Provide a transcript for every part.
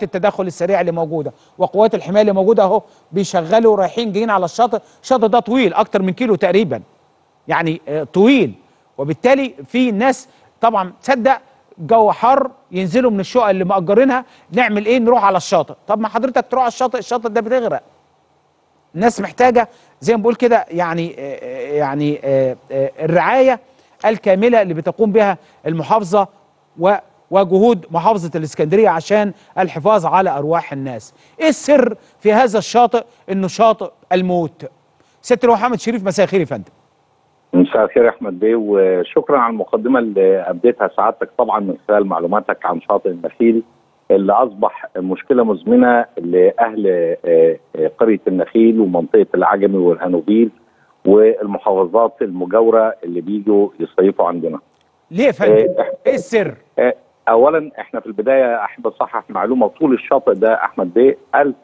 التدخل السريع اللي موجوده وقوات الحمايه اللي موجوده اهو بيشغلوا رايحين جايين على الشاطئ الشاطئ ده طويل اكتر من كيلو تقريبا يعني آه، طويل وبالتالي في ناس طبعا تصدق جو حر ينزلوا من الشقق اللي مأجرينها نعمل ايه نروح على الشاطئ طب ما حضرتك تروح على الشاطئ الشاطئ ده بتغرق الناس محتاجه زي ما بقول كده يعني آه، آه، يعني آه، آه، الرعايه الكامله اللي بتقوم بها المحافظه و وجهود محافظه الاسكندريه عشان الحفاظ على ارواح الناس. ايه السر في هذا الشاطئ انه شاطئ الموت؟ ست محمد شريف مساء الخير يا فندم. مساء الخير يا احمد بيه وشكرا على المقدمه اللي ابديتها سعادتك طبعا من خلال معلوماتك عن شاطئ النخيل اللي اصبح مشكله مزمنه لاهل آه، آه، قريه النخيل ومنطقه العجمي والهانوفيل والمحافظات المجاوره اللي بيجوا يصيفوا عندنا. ليه يا فندم؟ إيه، ايه السر؟ آه، اولا احنا في البدايه احب اصحح معلومه طول الشاطئ ده احمد بيه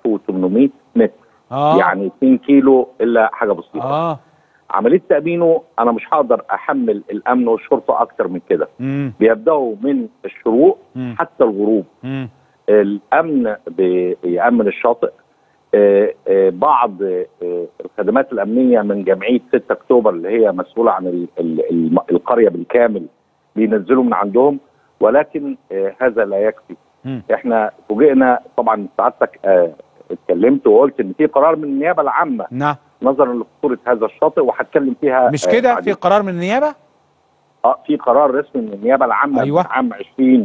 1800 متر اه يعني 2 كيلو الا حاجه بسيطه. اه عمليه تامينه انا مش هقدر احمل الامن والشرطه اكتر من كده امم بيبداوا من الشروق مم. حتى الغروب امم الامن بيامن الشاطئ آه، آه، بعض آه، الخدمات الامنيه من جمعيه 6 اكتوبر اللي هي مسؤوله عن ال- ال- الم- القريه بالكامل بينزلوا من عندهم ولكن آه، هذا لا يكفي مم. احنا فوجئنا طبعا سعادتك آه، اتكلمت وقلت ان في قرار من النيابه العامه نعم نظرا لخطوره هذا الشاطئ وهتكلم فيها مش آه، كده بعدين. في قرار من النيابه؟ اه في قرار رسمي من النيابه العامه أيوة. من عام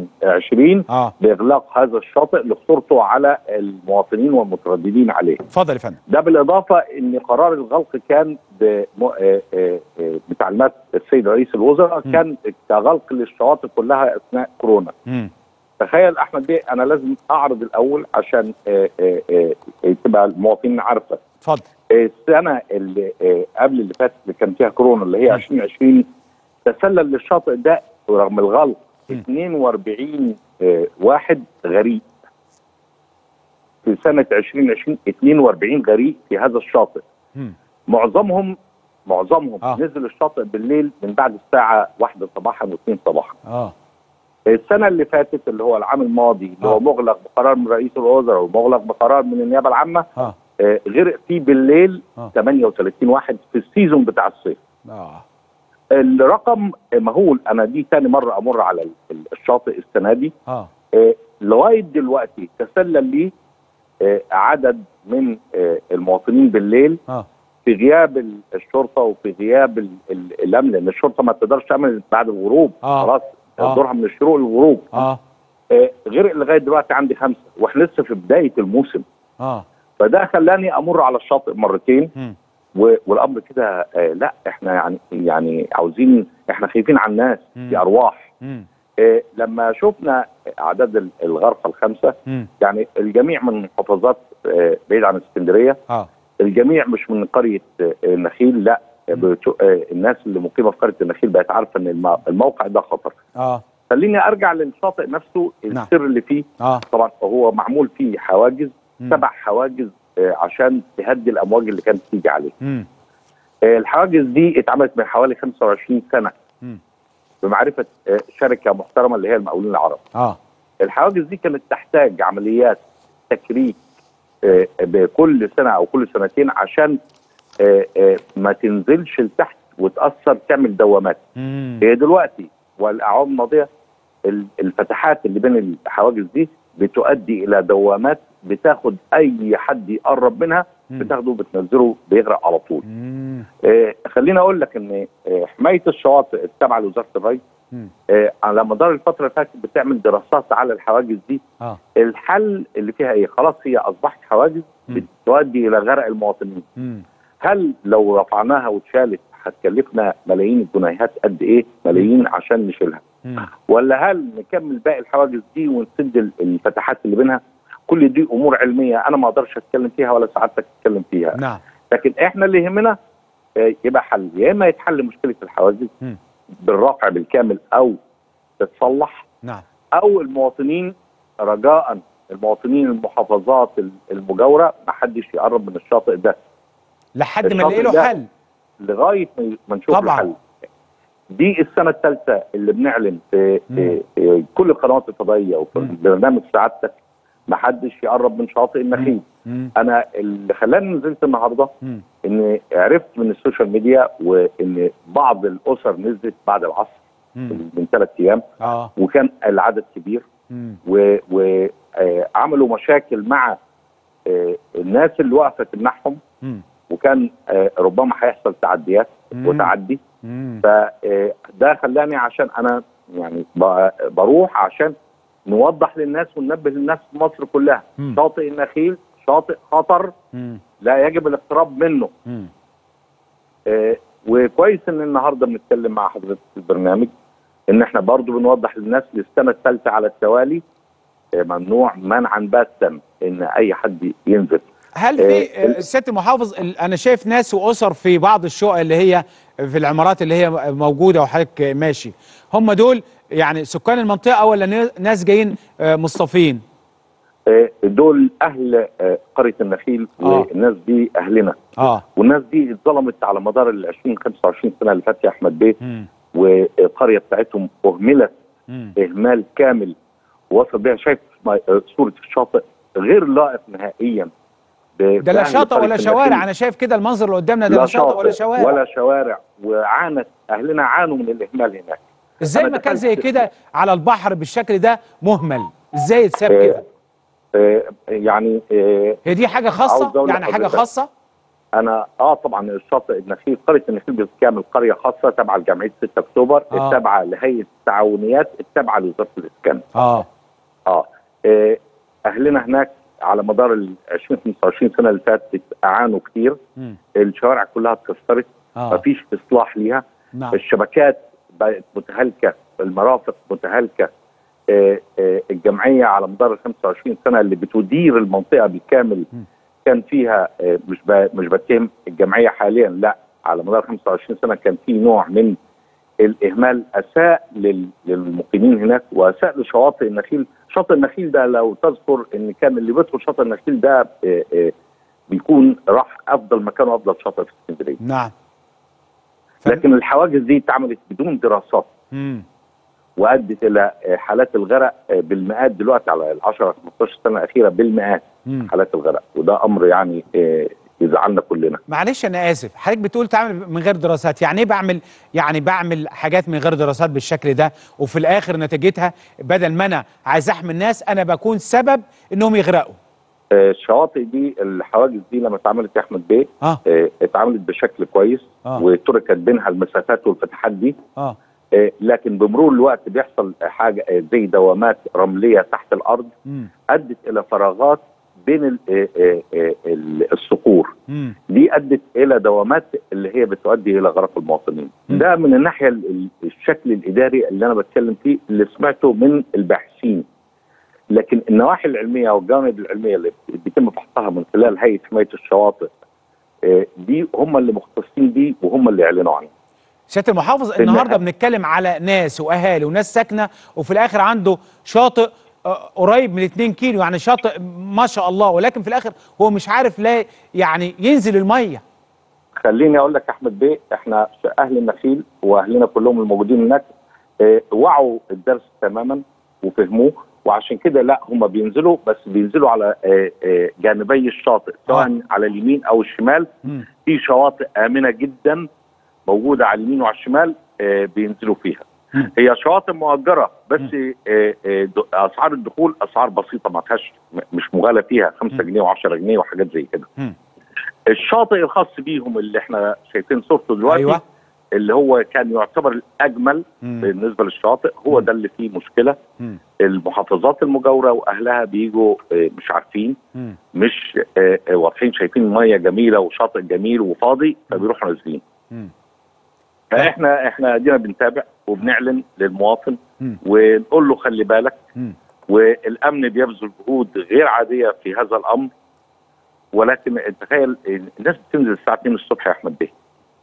2020 اه باغلاق هذا الشاطئ لخطورته على المواطنين والمترددين عليه. اتفضل يا فندم. ده بالاضافه ان قرار الغلق كان بم- آه، آه، آه، بتعليمات السيد رئيس الوزراء م. كان كغلق للشواطئ كلها اثناء كورونا. امم تخيل احمد بيه انا لازم اعرض الاول عشان آه، آه، آه، تبقى المواطنين عارفه. اتفضل. السنه اللي آه، قبل اللي فاتت اللي كان فيها كورونا اللي هي م. 2020 تسلل للشاطئ ده رغم الغلق م. 42 آه، واحد غريق في سنه 2020 42 غريق في هذا الشاطئ امم معظمهم معظمهم آه. نزل الشاطئ بالليل من بعد الساعه 1 صباحا و2 صباحا اه السنه اللي فاتت اللي هو العام الماضي اللي آه. هو مغلق بقرار من رئيس الوزراء ومغلق بقرار من النيابه العامه اه آه، غرق فيه بالليل آه. 38 واحد في السيزون بتاع الصيف اه الرقم مهول انا دي تاني مره امر على ال- ال- الشاطئ السنه دي اه آه، لغايه دلوقتي تسلل لي آه، عدد من آه، المواطنين بالليل اه في غياب ال- الشرطه وفي غياب ال- ال- الامن لان الشرطه ما تقدرش تعمل بعد الغروب آه. خلاص آه. دورها من الشروق للغروب اه آه، غرق لغايه دلوقتي عندي خمسه واحنا لسه في بدايه الموسم اه فده خلاني امر على الشاطئ مرتين امم و- والامر كده آه لا احنا يعني يعني عاوزين احنا خايفين على الناس مم. في ارواح امم آه لما شفنا اعداد ال- الغرفه الخمسه امم يعني الجميع من محافظات آه بعيد عن اسكندريه اه الجميع مش من قريه آه النخيل لا بتو- آه الناس اللي مقيمه في قريه النخيل بقت عارفه ان الم- الموقع ده خطر اه خليني ارجع للشاطئ نفسه نعم. السر اللي فيه اه طبعا هو معمول فيه حواجز مم. سبع حواجز آه عشان تهدي الامواج اللي كانت تيجي عليه امم آه، الحواجز دي اتعملت من حوالي 25 سنه مم. بمعرفه آه، شركه محترمه اللي هي المقاولين العرب. اه الحواجز دي كانت تحتاج عمليات تكريك آه، بكل سنه او كل سنتين عشان آه، آه، ما تنزلش لتحت وتاثر تعمل دوامات. امم هي دلوقتي والاعوام الماضيه ال- الفتحات اللي بين الحواجز دي بتؤدي الى دوامات بتاخد اي حد يقرب منها مم. بتاخده بتنزله بيغرق على طول. امم آه، خليني اقول لك ان آه، حمايه الشواطئ التابعه لوزاره الري مم. آه، على مدار الفتره اللي فاتت بتعمل دراسات على الحواجز دي اه الحل اللي فيها ايه خلاص هي اصبحت حواجز مم. بتؤدي الى غرق المواطنين امم هل لو رفعناها واتشالت هتكلفنا ملايين الجنيهات قد ايه ملايين عشان نشيلها امم ولا هل نكمل باقي الحواجز دي ونسد ال- الفتحات اللي بينها كل دي امور علميه انا ما اقدرش اتكلم فيها ولا سعادتك تتكلم فيها نعم لكن احنا اللي يهمنا آه، يبقى حل يا اما يتحل مشكله الحواجز مم. بالرافع بالكامل او تتصلح نعم او المواطنين رجاء المواطنين المحافظات المجاوره ما حدش يقرب من الشاطئ ده لحد ما الشاطئ نلاقي له ده حل لغايه ما- ما نشوف له طبعاً. حل دي السنه الثالثه اللي بنعلن في, مم. في, في كل القنوات الفضائيه وفي مم. برنامج سعادتك ما حدش يقرب من شاطئ النخيل مم. انا اللي خلاني نزلت النهارده مم. ان عرفت من السوشيال ميديا وان بعض الاسر نزلت بعد العصر مم. من ثلاث ايام اه وكان العدد كبير مم. وعملوا مشاكل مع آه، الناس اللي واقفه تمنعهم مم. وكان آه، ربما هيحصل تعديات مم. وتعدي مم. فده خلاني عشان انا يعني ب- بروح عشان نوضح للناس وننبه للناس في مصر كلها مم. شاطئ النخيل شاطئ خطر مم. لا يجب الاقتراب منه مم. آه، وكويس ان النهارده بنتكلم مع حضرتك في البرنامج ان احنا برضو بنوضح للناس للسنه الثالثه على التوالي آه، ممنوع منعا باتا ان اي حد ينزل هل آه، في ال- آه، سياده المحافظ ال- انا شايف ناس واسر في بعض الشقق اللي هي في العمارات اللي هي موجوده وحضرتك ماشي هم دول يعني سكان المنطقه ولا نا- ناس جايين آه، مصطفين آه، دول اهل آه، قريه النخيل آه. والناس دي اهلنا اه والناس دي اتظلمت على مدار ال 20 25 سنه اللي فاتت يا احمد بيه مم. والقريه بتاعتهم اهملت مم. اهمال كامل وصل بيها شايف ما- آه، صوره الشاطئ غير لائق نهائيا ب- ده لا بأهل شاطئ قرية ولا النخيل. شوارع انا شايف كده المنظر اللي قدامنا ده لا شاطئ ولا شوارع ولا شوارع وعانت اهلنا عانوا من الاهمال هناك ازاي أنا مكان دخلت- زي كده على البحر بالشكل ده مهمل ازاي يتساب آه، كده آه، يعني آه، هي دي حاجه عاوز خاصه أقول يعني حاجه لحضرتك. خاصه انا اه طبعا الشاطئ النخيل قريه النخيل بالكامل قريه خاصه تابعه لجمعيه 6 اكتوبر آه. التابعه لهيئه التعاونيات التابعه لوزاره الاسكان اه اه آه، اهلنا هناك على مدار ال 20 25 سنه اللي فاتت اعانوا كتير مم. الشوارع كلها اتكسرت اه مفيش اصلاح ليها نعم الشبكات بقت متهالكه المرافق متهالكه آه، آه، الجمعيه على مدار ال 25 سنه اللي بتدير المنطقه بالكامل م. كان فيها آه، مش ب- مش بتهم الجمعيه حاليا لا على مدار 25 سنه كان في نوع من الاهمال اساء لل- للمقيمين هناك واساء لشواطئ النخيل، شاطئ النخيل ده لو تذكر ان كان اللي بيدخل شاطئ النخيل ده آه، آه، بيكون راح افضل مكان وافضل شاطئ في اسكندريه. نعم ف- لكن الحواجز دي اتعملت بدون دراسات مم. وادت الى آه، حالات الغرق آه، بالمئات دلوقتي على ال 10 15 سنه الاخيره بالمئات مم. حالات الغرق وده امر يعني آه، يزعلنا كلنا. معلش انا اسف حضرتك بتقول تعمل من غير دراسات يعني ايه بعمل يعني بعمل حاجات من غير دراسات بالشكل ده وفي الاخر نتيجتها بدل ما انا عايز احمي الناس انا بكون سبب انهم يغرقوا آه، الشواطئ دي الحواجز دي لما اتعملت يا احمد بيه اه آه، اتعملت بشكل كويس آه. وتركت بينها المسافات والفتحات دي اه آه، لكن بمرور الوقت بيحصل حاجه آه، زي دوامات رمليه تحت الارض مم. ادت الى فراغات بين ال- آه، آه، آه، ال- الصخور مم. دي ادت الى دوامات اللي هي بتؤدي الى غرق المواطنين م. ده من الناحيه ال- ال- الشكل الاداري اللي انا بتكلم فيه اللي سمعته من الباحثين لكن النواحي العلميه والجوانب العلميه اللي بيتم فحصها من خلال هيئه حمايه الشواطئ آه، دي هم اللي مختصين بيه وهم اللي اعلنوا عنها سياده المحافظ في النهارده النهاية- بنتكلم على ناس واهالي وناس ساكنه وفي الاخر عنده شاطئ آه، قريب من 2 كيلو يعني شاطئ ما شاء الله ولكن في الاخر هو مش عارف لا يعني ينزل الميه خليني اقول لك يا احمد بيه احنا في اهل النخيل واهلنا كلهم الموجودين هناك اه وعوا الدرس تماما وفهموه وعشان كده لا هم بينزلوا بس بينزلوا على اه اه جانبي الشاطئ سواء آه. على اليمين او الشمال مم. في شواطئ امنه جدا موجوده على اليمين وعلى الشمال اه بينزلوا فيها مم. هي شواطئ مؤجره بس اه اه د- اسعار الدخول اسعار بسيطه ما فيهاش م- مش مغالى فيها 5 مم. جنيه و10 جنيه وحاجات زي كده مم. الشاطئ الخاص بيهم اللي احنا شايفين صورته دلوقتي أيوة. اللي هو كان يعتبر الاجمل مم. بالنسبه للشاطئ هو مم. ده اللي فيه مشكله مم. المحافظات المجاوره واهلها بيجوا آه، مش عارفين مم. مش آه، آه، واضحين شايفين ميه جميله وشاطئ جميل وفاضي فبيروحوا نازلين مم. فاحنا احنا ادينا بنتابع وبنعلن للمواطن مم. ونقول له خلي بالك مم. والامن بيبذل جهود غير عاديه في هذا الامر ولكن تخيل الناس بتنزل الساعه 2 الصبح يا احمد بيه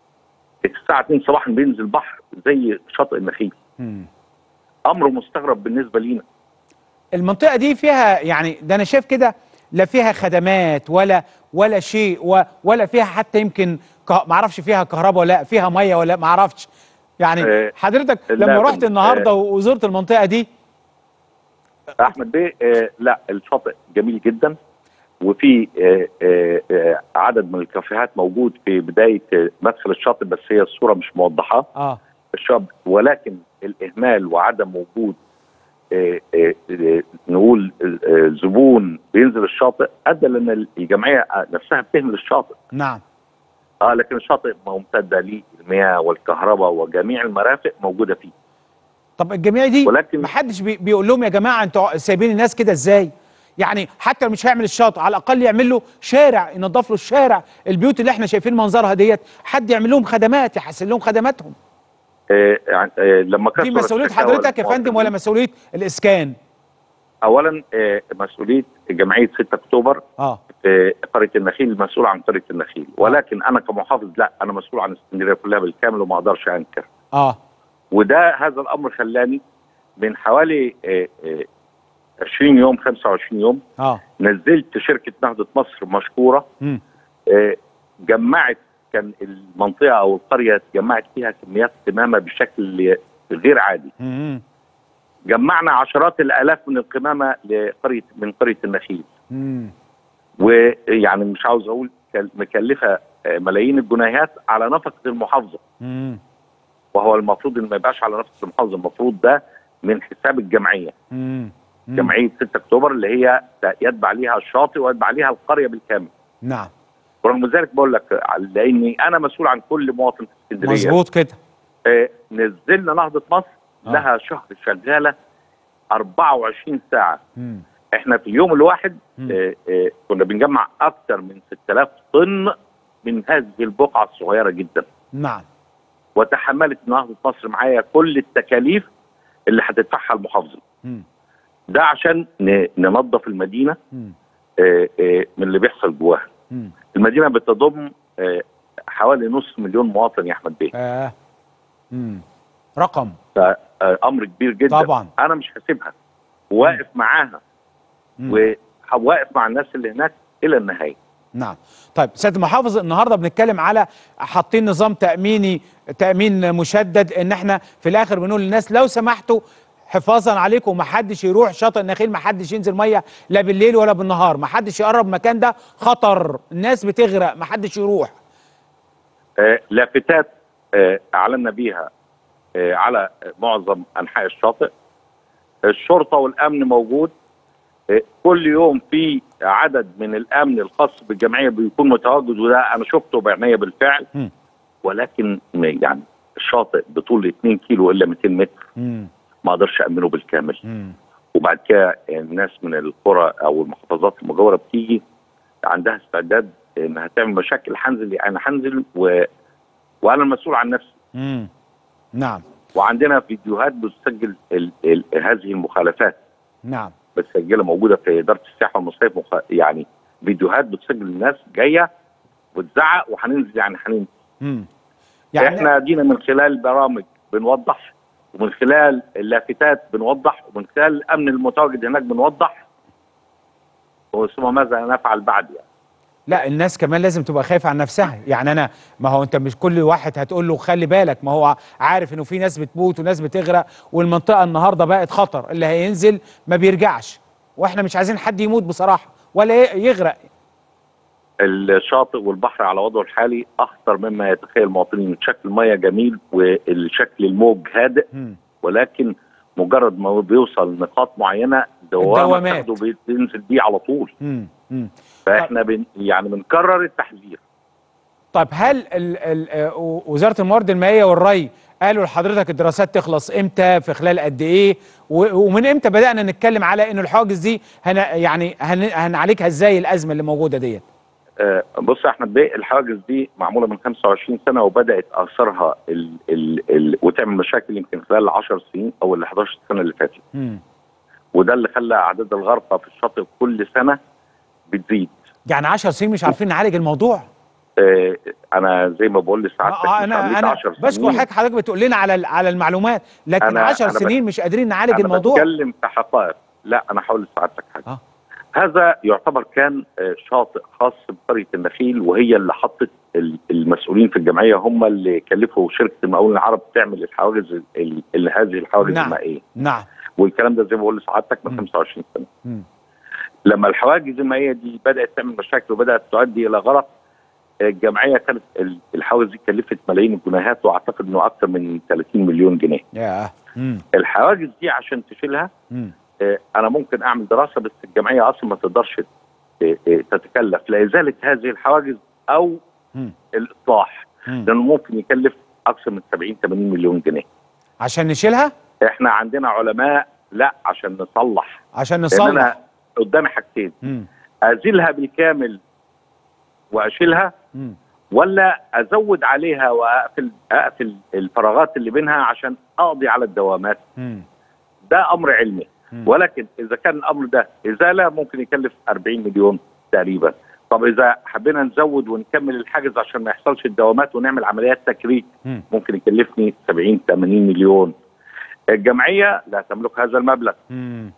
الساعه 2 صباحا بينزل بحر زي شاطئ النخيل مم. امر مستغرب بالنسبه لينا المنطقه دي فيها يعني ده انا شايف كده لا فيها خدمات ولا ولا شيء و- ولا فيها حتى يمكن ك- ما اعرفش فيها كهرباء ولا فيها ميه ولا ما اعرفش يعني آه، حضرتك لا، لما رحت بال- النهارده وزرت المنطقه دي احمد بيه آه لا الشاطئ جميل جدا وفي آه آه آه عدد من الكافيهات موجود في بدايه آه مدخل الشاطئ بس هي الصوره مش موضحه اه الشاب ولكن الاهمال وعدم وجود آه، آه، آه، نقول آه، زبون بينزل الشاطئ ادى لان الجمعيه نفسها بتهمل الشاطئ نعم اه لكن الشاطئ ممتده ليه المياه والكهرباء وجميع المرافق موجوده فيه طب الجمعيه دي ولكن- محدش بي بيقول لهم يا جماعه انتوا سايبين الناس كده ازاي يعني حتى لو مش هيعمل الشاطئ على الاقل يعمل له شارع ينظف له الشارع البيوت اللي احنا شايفين منظرها ديت حد يعمل لهم خدمات يحسن لهم خدماتهم آه، يعني، آه، لما دي كثر مسؤوليه الشكاوى حضرتك يا فندم للمواطنين، ولا مسؤوليه الاسكان اولا آه، مسؤوليه جمعيه 6 اكتوبر اه في قريه النخيل المسؤول عن قريه النخيل ولكن انا كمحافظ لا انا مسؤول عن اسكندريه كلها بالكامل وما اقدرش انكر اه وده هذا الامر خلاني من حوالي آه، آه، 20 يوم 25 يوم اه نزلت شركه نهضه مصر مشكوره امم آه، جمعت كان المنطقه او القريه جمعت فيها كميات قمامه بشكل غير عادي امم جمعنا عشرات الالاف من القمامه لقريه من قريه النخيل امم ويعني مش عاوز اقول كان مكلفه آه، ملايين الجنيهات على نفقه المحافظه امم وهو المفروض ان ما يبقاش على نفقه المحافظه المفروض ده من حساب الجمعيه امم جمعيه 6 اكتوبر اللي هي يتبع ليها الشاطئ ويتبع ليها القريه بالكامل نعم ورغم ذلك بقول لك لاني انا مسؤول عن كل مواطن في اسكندريه مظبوط كده آه نزلنا نهضه مصر آه. لها شهر شغاله 24 ساعه امم احنا في اليوم الواحد مم. آه آه كنا بنجمع اكثر من 6000 طن من هذه البقعه الصغيره جدا نعم وتحملت نهضه مصر معايا كل التكاليف اللي هتدفعها المحافظه امم ده عشان ن- ننظف المدينه امم آه آه من اللي بيحصل جواها امم المدينه بتضم آه حوالي نص مليون مواطن يا احمد بيه اه امم رقم فامر كبير جدا طبعا. انا مش هسيبها واقف معاها مم. وواقف مع الناس اللي هناك الى النهايه نعم طيب سياده المحافظ النهارده بنتكلم على حاطين نظام تاميني تامين مشدد ان احنا في الاخر بنقول للناس لو سمحتوا حفاظا عليكم ما حدش يروح شاطئ النخيل ما حدش ينزل ميه لا بالليل ولا بالنهار ما حدش يقرب المكان ده خطر الناس بتغرق ما حدش يروح آه، لافتات آه، اعلنا بيها آه، على معظم انحاء الشاطئ الشرطه والامن موجود آه، كل يوم في عدد من الامن الخاص بالجمعيه بيكون متواجد وده انا شفته بعينيا بالفعل مم. ولكن م- يعني الشاطئ بطول 2 كيلو الا 200 متر مم. ما اقدرش امنه بالكامل مم. وبعد كده الناس من القرى او المحافظات المجاوره بتيجي عندها استعداد انها تعمل مشاكل هنزل انا هنزل و... وانا المسؤول عن نفسي مم. نعم وعندنا فيديوهات بتسجل ال... ال... هذه المخالفات نعم بتسجلها موجوده في اداره السياحه والمصايف مخ... يعني فيديوهات بتسجل الناس جايه وتزعق وهننزل يعني هننزل مم. يعني يعني احنا دينا من خلال برامج بنوضح ومن خلال اللافتات بنوضح ومن خلال الامن المتواجد هناك بنوضح ثم ماذا نفعل بعد يعني لا الناس كمان لازم تبقى خايفه عن نفسها يعني انا ما هو انت مش كل واحد هتقول له خلي بالك ما هو عارف انه في ناس بتموت وناس بتغرق والمنطقه النهارده بقت خطر اللي هينزل ما بيرجعش واحنا مش عايزين حد يموت بصراحه ولا ي- يغرق الشاطئ والبحر على وضعه الحالي اخطر مما يتخيل المواطنين شكل الميه جميل والشكل الموج هادئ مم. ولكن مجرد ما بيوصل نقاط معينه دوامه الدوامات. تاخده بينزل بيه على طول مم. مم. فاحنا بن يعني بنكرر التحذير طيب هل ال ال آه، وزاره الموارد المائيه والري قالوا لحضرتك الدراسات تخلص امتى في خلال قد ايه و- ومن امتى بدانا نتكلم على انه الحواجز دي هن يعني هن هنعالجها ازاي الازمه اللي موجوده ديت آه، بص يا احمد بيه الحواجز دي معموله من 25 سنه وبدات اثرها ال ال ال وتعمل مشاكل يمكن خلال ال 10 سنين او ال 11 سنه اللي فاتت مم. وده اللي خلى اعداد الغرقى في الشاطئ كل سنه بتزيد يعني 10 سنين مش عارفين نعالج الموضوع آه، انا زي ما بقول لسعادتك آه، مش انا عملية انا 10 بشكر سنين. حضرتك حضرتك بتقول لنا على ال- على المعلومات لكن أنا- 10 أنا بت- سنين مش قادرين نعالج انا الموضوع بتكلم في حقائق لا انا هقول لسعادتك حاجه آه. هذا يعتبر كان آه، شاطئ خاص بقريه النخيل وهي اللي حطت ال- المسؤولين في الجمعيه هم اللي كلفوا شركه المقاولين العرب تعمل الحواجز ال- ال- ال- هذه الحواجز نعم. المائيه نعم والكلام ده زي ما بقول لسعادتك من مم. 25 سنه مم. لما الحواجز المائيه دي بدات تعمل مشاكل وبدات تؤدي الى غرق الجمعيه كانت ال- الحواجز دي كلفت ملايين الجنيهات واعتقد انه اكثر من 30 مليون جنيه يا مم. الحواجز دي عشان تشيلها مم. آه، انا ممكن اعمل دراسه بس الجمعيه اصلا ما تقدرش آه، آه، تتكلف لازاله هذه الحواجز او مم. الاصلاح مم. لانه ممكن يكلف اكثر من 70 80 مليون جنيه عشان نشيلها احنا عندنا علماء لا عشان نصلح عشان لان نصلح انا قدامي حاجتين مم. ازيلها بالكامل واشيلها مم. ولا ازود عليها واقفل اقفل الفراغات اللي بينها عشان اقضي على الدوامات مم. ده امر علمي مم. ولكن اذا كان الامر ده ازاله ممكن يكلف 40 مليون تقريبا طب اذا حبينا نزود ونكمل الحاجز عشان ما يحصلش الدوامات ونعمل عمليات تكريك مم. ممكن يكلفني 70 80 مليون الجمعيه لا تملك هذا المبلغ مم.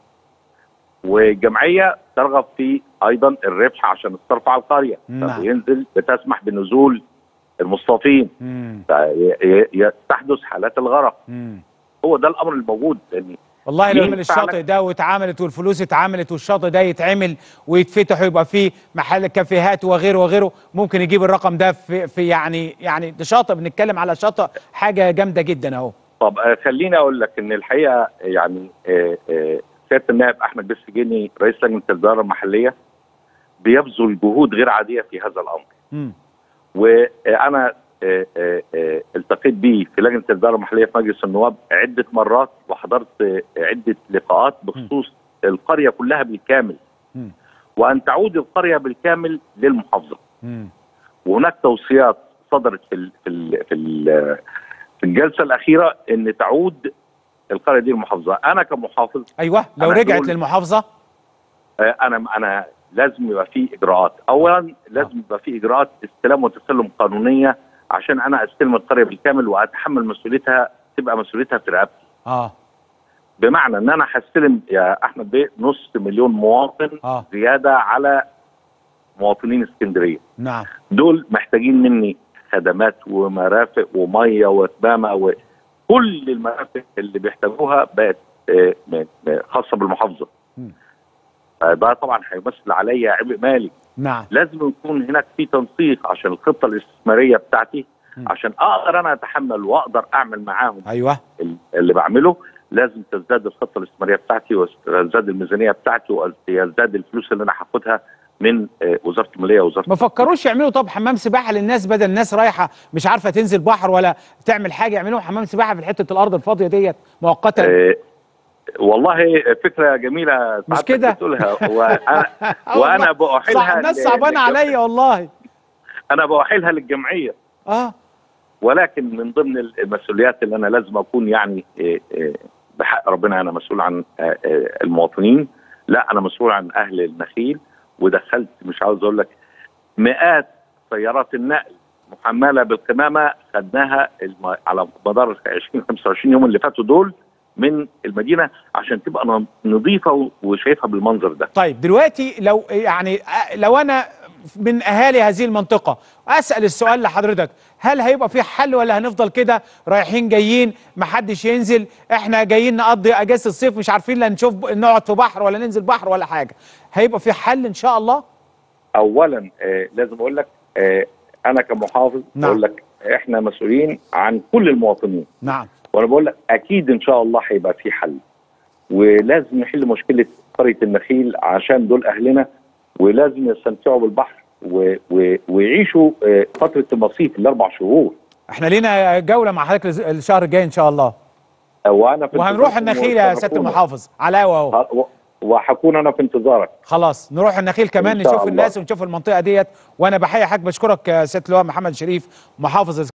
والجمعيه ترغب في ايضا الربح عشان الصرف على القريه نعم. فبينزل بتسمح بنزول المصطفين مم. في- ي- ي- تحدث حالات الغرق مم. هو ده الامر الموجود يعني والله لو مين من الشاطئ ده واتعملت والفلوس اتعملت والشاطئ ده يتعمل ويتفتح ويبقى فيه محل كافيهات وغيره وغيره ممكن يجيب الرقم ده في, في يعني يعني ده شاطئ بنتكلم على شاطئ حاجه جامده جدا اهو طب آه، خليني اقول لك ان الحقيقه يعني آه، آه، سياده النائب احمد بسجيني رئيس لجنه الاداره المحليه بيبذل جهود غير عاديه في هذا الامر مم. وانا آه، آه، آه، التقيت به في لجنه الاداره المحليه في مجلس النواب عده مرات وحضرت آه، عده لقاءات بخصوص القريه كلها بالكامل مم. وان تعود القريه بالكامل للمحافظه مم. وهناك توصيات صدرت في ال في ال في, ال في الجلسه الاخيره ان تعود القريه دي المحافظه انا كمحافظ ايوه لو أنا رجعت أقول- للمحافظه آه، انا انا لازم يبقى في اجراءات اولا لازم يبقى في اجراءات استلام وتسلم قانونيه عشان انا استلم القريه بالكامل واتحمل مسؤوليتها تبقى مسؤوليتها في رقبتي اه بمعنى ان انا هستلم يا احمد بيه نص مليون مواطن آه. زياده على مواطنين اسكندريه نعم دول محتاجين مني خدمات ومرافق وميه وكمامه وكل المرافق اللي بيحتاجوها بقت آه، م- م- خاصه بالمحافظه. مم. فده طبعا هيمثل عليا عبء مالي، نعم لازم يكون هناك في تنسيق عشان الخطه الاستثماريه بتاعتي مم. عشان اقدر انا اتحمل واقدر اعمل معاهم ايوه ال- اللي بعمله لازم تزداد الخطه الاستثماريه بتاعتي وتزداد الميزانيه بتاعتي ويزداد الفلوس اللي انا هاخدها من آه، وزاره الماليه ووزاره ما فكروش يعملوا طب حمام سباحه للناس بدل الناس رايحه مش عارفه تنزل بحر ولا تعمل حاجه يعملوا حمام سباحه في حته الارض الفاضيه ديت مؤقتا آه، والله فكره جميله مش سعادتك كده؟ بتقولها وانا آه وانا والله. بأحيلها صح الناس ل- صعبانه للجم- عليا والله انا بأحيلها للجمعيه اه ولكن من ضمن المسؤوليات اللي انا لازم اكون يعني آه، آه، بحق ربنا انا مسؤول عن آه، آه، المواطنين لا انا مسؤول عن اهل النخيل ودخلت مش عاوز اقول لك مئات سيارات النقل محمله بالقمامه خدناها الم- على مدار 20 25 يوم اللي فاتوا دول من المدينه عشان تبقى ن- نظيفه وشايفها بالمنظر ده طيب دلوقتي لو يعني آه، لو انا من اهالي هذه المنطقه اسال السؤال لحضرتك هل هيبقى في حل ولا هنفضل كده رايحين جايين محدش ينزل احنا جايين نقضي اجازه الصيف مش عارفين لا نشوف نقعد في بحر ولا ننزل بحر ولا حاجه هيبقى في حل ان شاء الله اولا آه لازم اقول لك آه انا كمحافظ نعم. اقول لك احنا مسؤولين عن كل المواطنين نعم وانا بقول لك اكيد ان شاء الله هيبقى في حل ولازم نحل مشكله قريه النخيل عشان دول اهلنا ولازم يستمتعوا بالبحر و... و... ويعيشوا آه، فتره المصيف الاربع شهور احنا لينا جوله مع حضرتك الشهر الجاي ان شاء الله وانا في وهنروح انتظاركم النخيل يا سياده وتشرفونا. المحافظ على الهوا اهو ه- و- وهكون انا في انتظارك خلاص نروح النخيل كمان إن شاء نشوف الله. الناس ونشوف المنطقه ديت وانا بحيي حضرتك بشكرك يا سياده اللواء محمد شريف محافظ